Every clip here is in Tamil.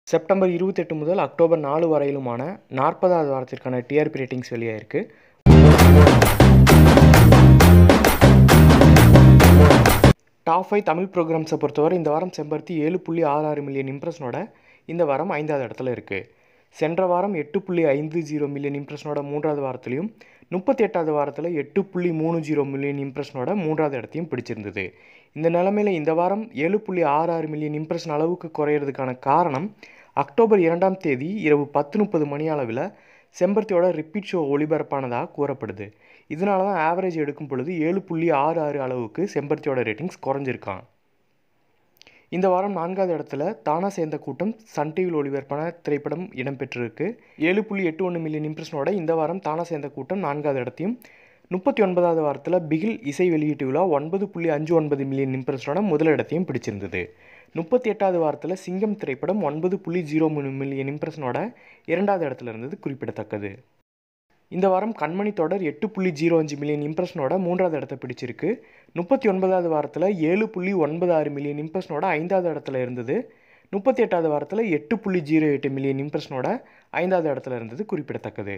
செப்டம்பர் இருபத்தெட்டு முதல் அக்டோபர் நாலு வரையிலுமான நாற்பதாவது வாரத்திற்கான டிஆர்பி ரேட்டிங்ஸ் வெளியாயிருக்கு டாப் ஃபைவ் தமிழ் ப்ரோக்ராம்ஸை பொறுத்தவரை இந்த வாரம் செம்பருத்தி ஏழு புள்ளி ஆறு ஆறு மில்லியன் இம்ப்ரெஷனோட இந்த வாரம் ஐந்தாவது இடத்துல இருக்குது சென்ற வாரம் எட்டு புள்ளி ஐந்து ஜீரோ மில்லியன் இம்ப்ரெஷனோட மூன்றாவது வாரத்துலையும் முப்பத்தி எட்டாவது வாரத்தில் எட்டு புள்ளி மூணு ஜீரோ மில்லியன் இம்ப்ரெஷனோட மூன்றாவது இடத்தையும் பிடிச்சிருந்தது இந்த நிலமையில் இந்த வாரம் ஏழு புள்ளி ஆறு ஆறு மில்லியன் இம்ப்ரெஷன் அளவுக்கு குறையிறதுக்கான காரணம் அக்டோபர் இரண்டாம் தேதி இரவு பத்து முப்பது மணி அளவில் செம்பருத்தியோட ரிப்பீட் ஷோ ஒளிபரப்பானதாக கூறப்படுது இதனால தான் ஆவரேஜ் எடுக்கும் பொழுது ஏழு புள்ளி ஆறு ஆறு அளவுக்கு செம்பருத்தியோட ரேட்டிங்ஸ் குறைஞ்சிருக்கான் இந்த வாரம் நான்காவது இடத்துல தானா சேர்ந்த கூட்டம் சன் டிவியில் ஒளிபரப்பான திரைப்படம் இடம்பெற்றிருக்கு ஏழு புள்ளி எட்டு ஒன்று மில்லியன் இம்ப்ரெஷனோட இந்த வாரம் தானா சேர்ந்த கூட்டம் நான்காவது இடத்தையும் முப்பத்தி ஒன்பதாவது வாரத்தில் பிகில் இசை வெளியீட்டு விழா ஒன்பது புள்ளி அஞ்சு ஒன்பது மில்லியன் இம்ப்ரெஷனோட முதலிடத்தையும் பிடிச்சிருந்தது முப்பத்தி எட்டாவது வாரத்தில் சிங்கம் திரைப்படம் ஒன்பது புள்ளி ஜீரோ மூணு மில்லியன் இம்ப்ரெஷனோட இரண்டாவது இடத்துல இருந்தது குறிப்பிடத்தக்கது இந்த வாரம் கண்மணி தொடர் எட்டு புள்ளி ஜீரோ அஞ்சு மில்லியன் இம்ப்ரெஷனோட மூன்றாவது இடத்த பிடிச்சிருக்கு முப்பத்தி ஒன்பதாவது வாரத்தில் ஏழு புள்ளி ஒன்பது ஆறு மில்லியன் இம்ப்ரெஷனோட ஐந்தாவது இடத்துல இருந்தது முப்பத்தி எட்டாவது வாரத்தில் எட்டு புள்ளி ஜீரோ எட்டு மில்லியன் இம்ப்ரெஷனோட ஐந்தாவது இடத்துல இருந்தது குறிப்பிடத்தக்கது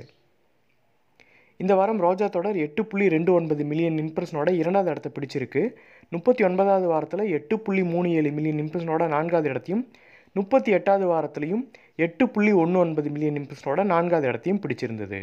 இந்த வாரம் ரோஜா தொடர் எட்டு புள்ளி ரெண்டு ஒன்பது மில்லியன் இம்ப்ரெஷனோட இரண்டாவது இடத்த பிடிச்சிருக்கு முப்பத்தி ஒன்பதாவது வாரத்தில் எட்டு புள்ளி மூணு ஏழு மில்லியன் இம்ப்ரெஷனோட நான்காவது இடத்தையும் முப்பத்தி எட்டாவது வாரத்துலையும் எட்டு புள்ளி ஒன்று ஒன்பது மில்லியன் இம்ப்ரெஷனோட நான்காவது இடத்தையும் பிடிச்சிருந்தது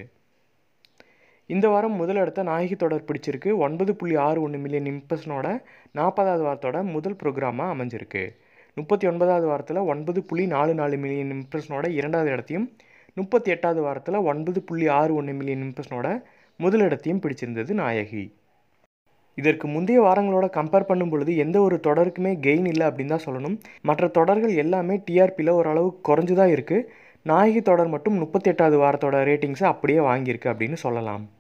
இந்த வாரம் முதல் இடத்த நாயகி தொடர் பிடிச்சிருக்கு ஒன்பது புள்ளி ஆறு ஒன்று மில்லியன் இம்ப்ரெஷனோட நாற்பதாவது வாரத்தோட முதல் ப்ரோக்ராமாக அமைஞ்சிருக்கு முப்பத்தி ஒன்பதாவது வாரத்தில் ஒன்பது புள்ளி நாலு நாலு மில்லியன் இம்ப்ரெஷனோட இரண்டாவது இடத்தையும் முப்பத்தி எட்டாவது வாரத்தில் ஒன்பது புள்ளி ஆறு ஒன்று மில்லியன் இம்ப்ரெஷனோட முதலிடத்தையும் பிடிச்சிருந்தது நாயகி இதற்கு முந்தைய வாரங்களோட கம்பேர் பண்ணும் பொழுது எந்த ஒரு தொடருக்குமே கெயின் இல்லை அப்படின்னு தான் சொல்லணும் மற்ற தொடர்கள் எல்லாமே டிஆர்பியில் ஓரளவு குறைஞ்சு தான் இருக்குது நாயகி தொடர் மட்டும் முப்பத்தி எட்டாவது வாரத்தோட ரேட்டிங்ஸை அப்படியே வாங்கியிருக்கு அப்படின்னு சொல்லலாம்